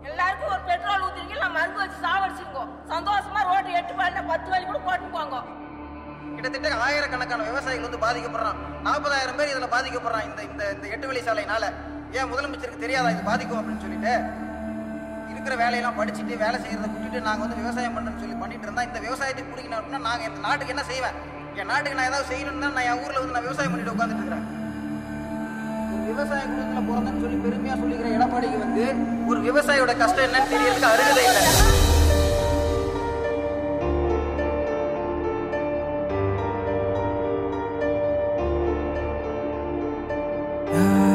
எல்லாருக்கும் ஒரு பெட்ரோல் ஊத்துறீங்க நான் மருந்து வச்சு சாவடிச்சுங்க சந்தோஷமா ரோடு எட்டு வேலை பத்து வேலை கூட போட்டு போங்க கிட்டத்தட்ட ஆயிரக்கணக்கான விவசாயிகள் வந்து பாதிக்கப்படுறான் நாற்பதாயிரம் பேர் இதுல பாதிக்கப்படுறான் இந்த இந்த இந்த எட்டு வழி சாலையினால ஏன் முதலமைச்சருக்கு தெரியாதா இது பாதிக்கும் அப்படின்னு சொல்லிட்டு இருக்கிற வேலையெல்லாம் படிச்சுட்டு வேலை செய்யறதை விட்டுட்டு நாங்க வந்து விவசாயம் பண்றோம்னு சொல்லி பண்ணிட்டு இருந்தா இந்த விவசாயத்தை பிடிக்கணும் அப்படின்னா நாங்க இந்த நாட்டுக்கு என்ன செய்வேன் என் நாட்டுக்கு நான் ஏதாவது செய்யணும்னு தான் நான் என் ஊர்ல வந்து நான் விவசாயம் பண்ணிட்டு உட்காந்துட்டு இருக்கிறேன் ஒரு விவசாய குடும்பத்துல பிறந்தேன்னு சொல்லி பெருமையா சொல்லிக்கிற எடப்பாடிக்கு வந்து ஒரு விவசாயியோட கஷ்டம் என்னன்னு தெரியறதுக்கு அருகதை இல்லை யார்